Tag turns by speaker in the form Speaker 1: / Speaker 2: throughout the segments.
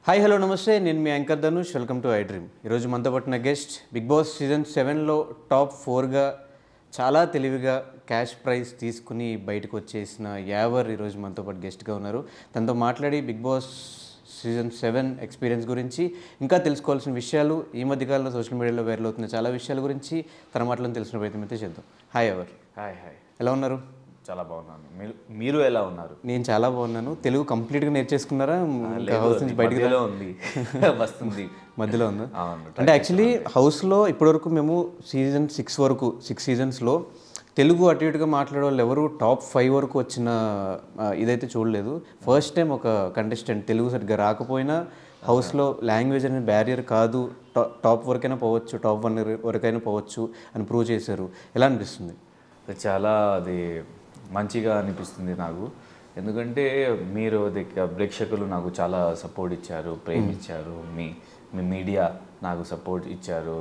Speaker 1: Hi hello నమస్తే నేను మీ anchor Dhanush welcome to I dream ఈరోజు మనతో పట్టిన గెస్ట్ బిగ్ బాస్ సీజన్ సెవెన్లో టాప్ ఫోర్గా చాలా తెలివిగా క్యాష్ ప్రైజ్ తీసుకుని బయటకు వచ్చేసిన యావర్ ఈరోజు మనతో పాటు గెస్ట్గా ఉన్నారు తనతో మాట్లాడి Bigg Boss season seven experience గురించి ఇంకా తెలుసుకోవాల్సిన విషయాలు ఈ మధ్యకాలంలో సోషల్ మీడియాలో వైరల్ అవుతున్న చాలా విషయాల గురించి తన మాటలను తెలిసిన ప్రయత్నం అయితే చేద్దాం హాయ్ ఎవర్
Speaker 2: హాయ్ హాయ్
Speaker 1: ఎలా ఉన్నారు
Speaker 2: చాలా బాగున్నాను మీరు మీరు ఎలా ఉన్నారు
Speaker 1: నేను చాలా బాగున్నాను తెలుగు కంప్లీట్గా నేర్చేసుకున్నారా ఇంకా హౌస్ నుంచి బయటకు
Speaker 2: మధ్యలో ఉంది వస్తుంది
Speaker 1: మధ్యలో ఉందా
Speaker 2: అవును
Speaker 1: అంటే యాక్చువల్లీ హౌస్లో ఇప్పటివరకు మేము సీజన్ సిక్స్ వరకు సిక్స్ సీజన్స్లో తెలుగు అటు ఇటుగా మాట్లాడే వాళ్ళు ఎవరు టాప్ ఫైవ్ వరకు వచ్చిన ఆ, ఇదైతే చూడలేదు ఫస్ట్ టైం ఒక కంటెస్టెంట్ తెలుగు సరిగ్గా రాకపోయినా హౌస్లో లాంగ్వేజ్ అనేది బ్యారియర్ కాదు టా టాప్ వరకైనా పోవచ్చు టాప్ వన్ వరకైనా పోవచ్చు అని ప్రూవ్ చేశారు ఎలా అనిపిస్తుంది
Speaker 2: అది చాలా అది మంచిగా అనిపిస్తుంది నాకు ఎందుకంటే మీరు అది ప్రేక్షకులు నాకు చాలా సపోర్ట్ ఇచ్చారు ప్రేమ ఇచ్చారు మీ మీ మీడియా నాకు సపోర్ట్ ఇచ్చారు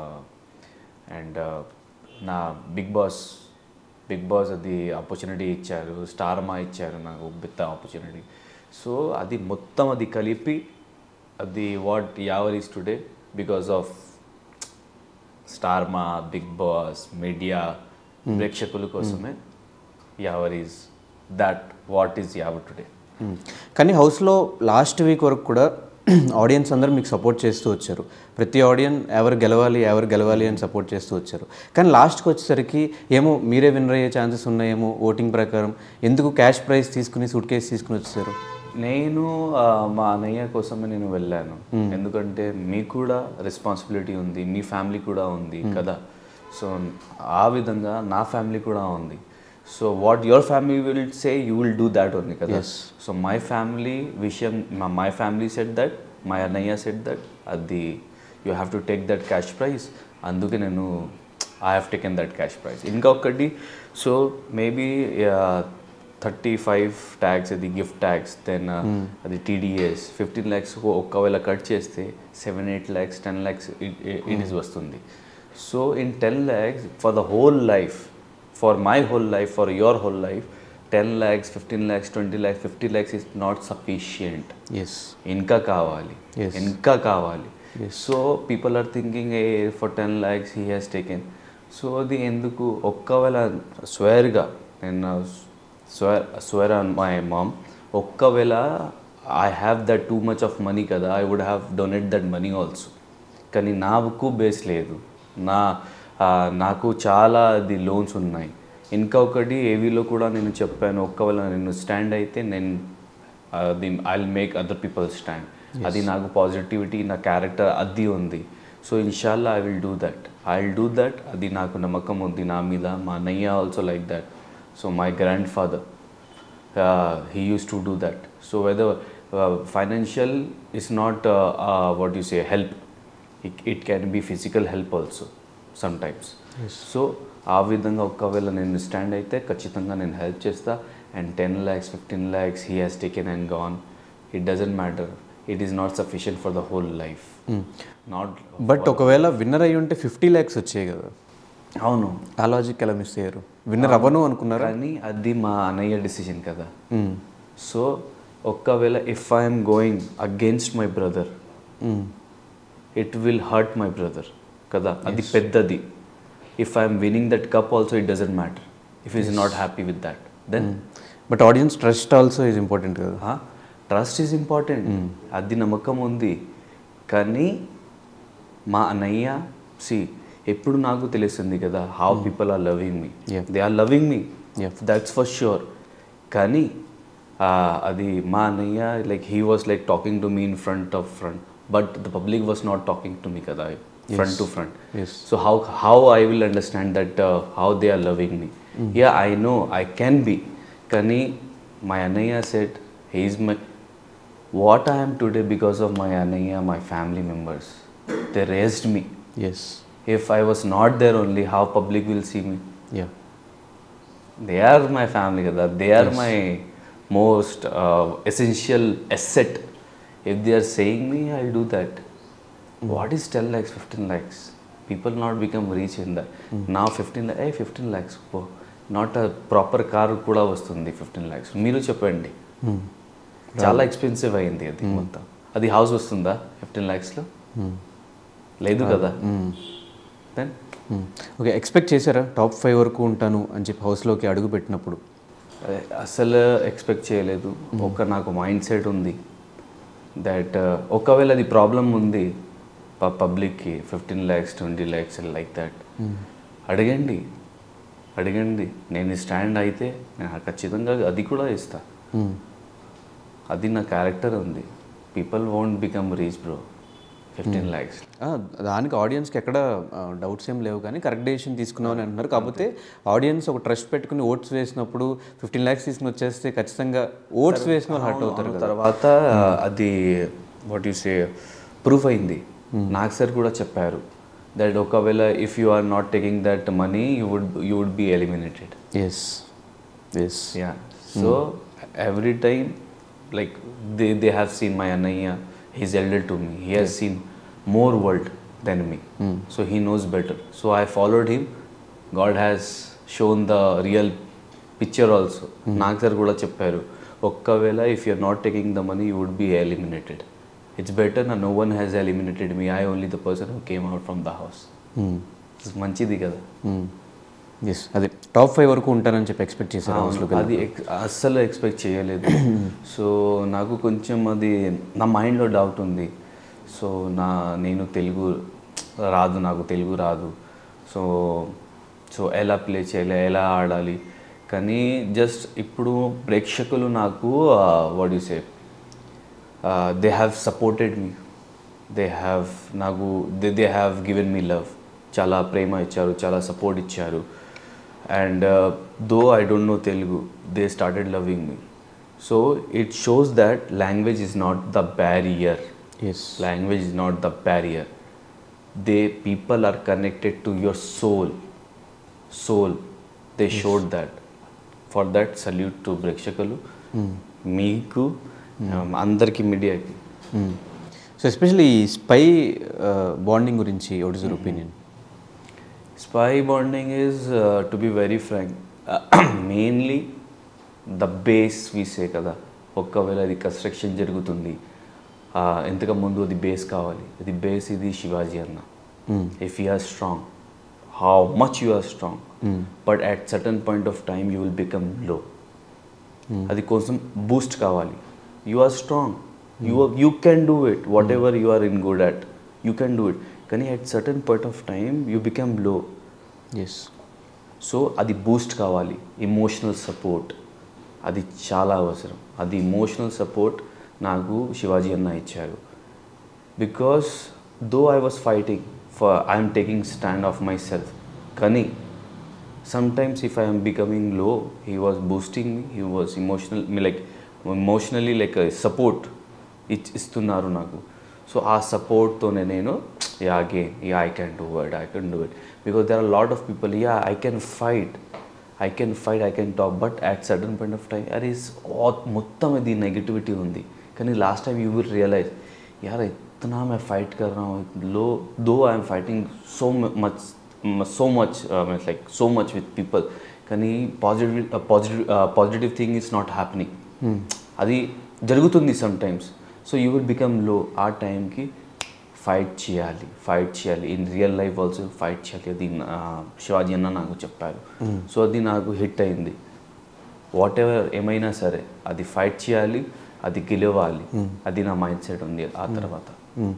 Speaker 2: అండ్ నా బిగ్ బాస్ బిగ్ బాస్ అది ఆపర్చునిటీ ఇచ్చారు స్టార్ మా ఇచ్చారు నాకు పెద్ద ఆపర్చునిటీ సో అది మొత్తం అది కలిపి అది what Yawar is today because of Star Maa Bigg Boss media ప్రేక్షకుల కోసమే Yawar is that what is Yawar today
Speaker 1: hmm. కానీ హౌస్లో లాస్ట్ వీక్ వరకు కూడా ఆడియన్స్ అందరూ మీకు సపోర్ట్ చేస్తూ వచ్చారు ప్రతి ఆడియన్స్ ఎవరు గెలవాలి ఎవరు గెలవాలి అని సపోర్ట్ చేస్తూ వచ్చారు కానీ లాస్ట్కి వచ్చేసరికి ఏమో మీరే విన్నర్ అయ్యే ఛాన్సెస్ ఉన్నాయేమో ఓటింగ్ ప్రకారం ఎందుకు క్యాష్ ప్రైజ్ తీసుకుని సూట్ కేసు తీసుకుని వచ్చారు
Speaker 2: నేను ఆ, మా అన్నయ్య కోసమే నేను వెళ్ళాను ఎందుకంటే మీకు కూడా రెస్పాన్సిబిలిటీ ఉంది మీ ఫ్యామిలీ కూడా ఉంది కదా సో ఆ విధంగా నా ఫ్యామిలీ కూడా ఉంది so what your family will say you will do that only కదా సో మై ఫ్యామిలీ విషయం my family said that my అన్నయ్య సెట్ దట్ అది you have to take that cash prize అందుకే నేను I have taken that cash prize ఇంకా ఒకటి so maybe thirty five tax అది gift tax then అది TDS fifteen lakhs ఒక్కవేళ కట్ చేస్తే seven eight lakhs ten lakhs it is వస్తుంది so in ten lakhs for the whole life for my whole life for your whole life ten lakhs fifteen lakhs twenty lakhs fifty lakhs is not sufficient
Speaker 1: yes
Speaker 2: ఇంకా కావాలి
Speaker 1: Yes.
Speaker 2: ఇంకా కావాలి so people are thinking a for ten lakhs he has taken so అది ఎందుకు ఒక్కవేళ స్వేర్గా నేను swear swear on my mom ఒక్కవేళ I have that too much of money కదా I would have donate that money also కానీ నాకు బేస్ లేదు నా ఆ, నాకు చాలా అది లోన్స్ ఉన్నాయి ఇంకా ఒకటి ఏవీలో కూడా నేను చెప్పాను ఒక్కవేళ నేను స్టాండ్ అయితే నేను అది I make other people stand అది నాకు పాజిటివిటీ నా క్యారెక్టర్ అది ఉంది సో ఇన్షాల్లా I will do that I will do that అది నాకు నమ్మకం ఉంది నా మీద మా అన్నయ్య also like that so my grandfather he used to do that so whether uh, financial is not uh, uh, what you say help it, it can be physical help also sometimes so ఆ విధంగా ఒకవేళ నేను stand అయితే ఖచ్చితంగా నేను help చేస్తా and ten lakhs fifteen lakhs he has taken and gone it doesn't matter it is not sufficient for the whole life not
Speaker 1: but ఒకవేళ winner అయ్యి ఉంటే ఫిఫ్టీ ల్యాక్స్ వచ్చాయి కదా
Speaker 2: అవును
Speaker 1: ఆ లాజిక్ ఎలా మిస్ అయ్యారు విన్నర్ అవ్వను అనుకున్నారా
Speaker 2: కానీ అది మా అన్నయ్య డిసిషన్ కదా
Speaker 1: మ్మ్.
Speaker 2: సో ఒక్కవేళ if I'm going against my brother
Speaker 1: hmm.
Speaker 2: It will hurt my brother కదా అది పెద్దది if I'm winning that cup also it doesn't matter if is not happy with that then
Speaker 1: but audience trust also is important కదా
Speaker 2: trust is important అది నమ్మకం ఉంది కానీ మా అన్నయ్య సి ఎప్పుడు నాకు తెలుస్తుంది కదా how people are loving me
Speaker 1: Yeah.
Speaker 2: They are loving me
Speaker 1: Yeah.
Speaker 2: That's for sure కానీ ఆ, అది మా అన్నయ్య like he was like talking to me in front of front but the public was not talking to me కదా front to front
Speaker 1: Yes.
Speaker 2: So how how I will understand that how they are loving me yeah I know I can be కానీ my అన్నయ్య said he's my what I'm today because of my అన్నయ్య my family members they raised me
Speaker 1: yes
Speaker 2: if I was not there only how public will see me
Speaker 1: yeah
Speaker 2: they are my family కదా they are my most essential asset if they are saying me I do that what is ten lakhs fifteen lakhs people not become rich in that నా fifteen a fifteen lakhs not proper car కూడా వస్తుంది fifteen lakhs మీరు చెప్పండి చాలా expensive అయింది అది మొత్తం అది హౌస్ వస్తుందా ఫిఫ్టీన్ ల్యాక్స్లో లేదు కదా దెన్
Speaker 1: ఓకే ఎక్స్పెక్ట్ చేశారా టాప్ ఫైవ్ వరకు ఉంటాను అని చెప్పి హౌస్లోకి అడుగు పెట్టినప్పుడు
Speaker 2: అదే, అసలు ఎక్స్పెక్ట్ చేయలేదు ఒక నాకు మైండ్ సెట్ ఉంది దట్ ఒకవేళ అది ప్రాబ్లం ఉంది పబ్లిక్కి fifteen lakhs twenty lakhs like that అడగండి అడగండి నేను స్టాండ్ అయితే నేను ఖచ్చితంగా అది కూడా ఇస్తా
Speaker 1: Hmm.
Speaker 2: అది నా క్యారెక్టర్ ఉంది people won't become rich bro fifteen lakhs
Speaker 1: ఆ, దానికి ఆడియన్స్కి ఎక్కడ డౌట్స్ ఏం లేవు కానీ కరెక్ట్ డెసిషన్ తీసుకున్నామని అంటున్నారు కాకపోతే ఆడియన్స్ ఒక ట్రస్ట్ పెట్టుకుని ఓట్స్ వేసినప్పుడు ఫిఫ్టీన్ ల్యాక్స్ తీసుకుని వచ్చేస్తే ఖచ్చితంగా ఓట్స్ వేసిన వాళ్ళు హర్ట్ అవుతారు కదా
Speaker 2: తర్వాత అది వాట్ యు సే ప్రూఫ్ అయింది నాగ్ సార్ కూడా చెప్పారు దట్ ఒకవేళ if you are not taking that money you would you would be eliminated
Speaker 1: yes yes
Speaker 2: yeah so every time like they they have seen my అన్నయ్య he's elder to me he has seen more world than me so he knows better so I followed him God has shown the real picture also నాకు sir కూడా చెప్పారు ఒక్కవేళ if you're not taking the money you would be eliminated it's better నా no one has eliminated me I only the person who came out from the house మంచిది కదా
Speaker 1: yes అదే top five వరకు ఉంటానని చెప్పి ఎక్స్పెక్ట్ చేశారు హౌస్లోకి
Speaker 2: అది ఎక్- అస్సలు ఎక్స్పెక్ట్ చేయలేదు సో నాకు కొంచెం అది నా మైండ్లో డౌట్ ఉంది సో నా నేను తెలుగు రాదు నాకు తెలుగు రాదు సో సో ఎలా ప్లే చేయాలి ఎలా ఆడాలి కానీ జస్ట్ ఇప్పుడు ప్రేక్షకులు నాకు what you say they have supported me they have నాకు they they have given me love చాలా ప్రేమ ఇచ్చారు చాలా సపోర్ట్ ఇచ్చారు and though I don't know Telugu they started loving me so it shows that language is not the barrier
Speaker 1: yes
Speaker 2: language is not the barrier they people are connected to your soul soul they showed that for that salute to ప్రేక్షకులు మీకు um, అందరికి మీడియాకి
Speaker 1: so especially ఈ spy bonding గురించి what is your opinion
Speaker 2: spy bonding is to be very frank mainly the base వీసే కదా ఒక్కవేళ అది కన్స్ట్రక్షన్ జరుగుతుంది uh, ఇంతకు ముందు అది బేస్ కావాలి అది బేస్ ఇది శివాజీ అన్న if you are strong how much you are strong but at certain point of time you will become low అది కోసం బూస్ట్ కావాలి you are strong you you can do it whatever you are in good at you can do it కానీ at certain point of time you become low
Speaker 1: yes
Speaker 2: so అది boost కావాలి emotional support అది చాలా అవసరం అది emotional support నాకు శివాజీ అన్న ఇచ్చారు because though I was fighting for I'm taking stand of myself కానీ sometimes if i am becoming low he was boosting me he was emotional me like emotionally like a support ఇచ్ ఇస్తున్నారు నాకు so ఆ సపోర్ట్తోనే నేను yeah again yeah I can do it I can do it because there are lot of people yeah I can fight I can fight I can talk but at sudden point of time అరే మొత్తం ఇది negativity ఉంది కానీ last time you will realize यार इतना मैं fight कर रहा हूँ लो दो I am fighting so much so much uh, means like so much with people కానీ positive positive positive thing is not happening అది జరుగుతుంది sometimes so you will become low ఆ టైంకి ఫైట్ చేయాలి ఫైట్ చేయాలి in real life also fight చేయాలి అది ఆ, శివాజీ అన్న నాకు చెప్పారు సో అది నాకు హిట్ అయింది వాట్ ఎవర్ ఏమైనా సరే అది ఫైట్ చేయాలి అది గెలవాలి అది నా మైండ్ సెట్ ఉంది ఆ తర్వాత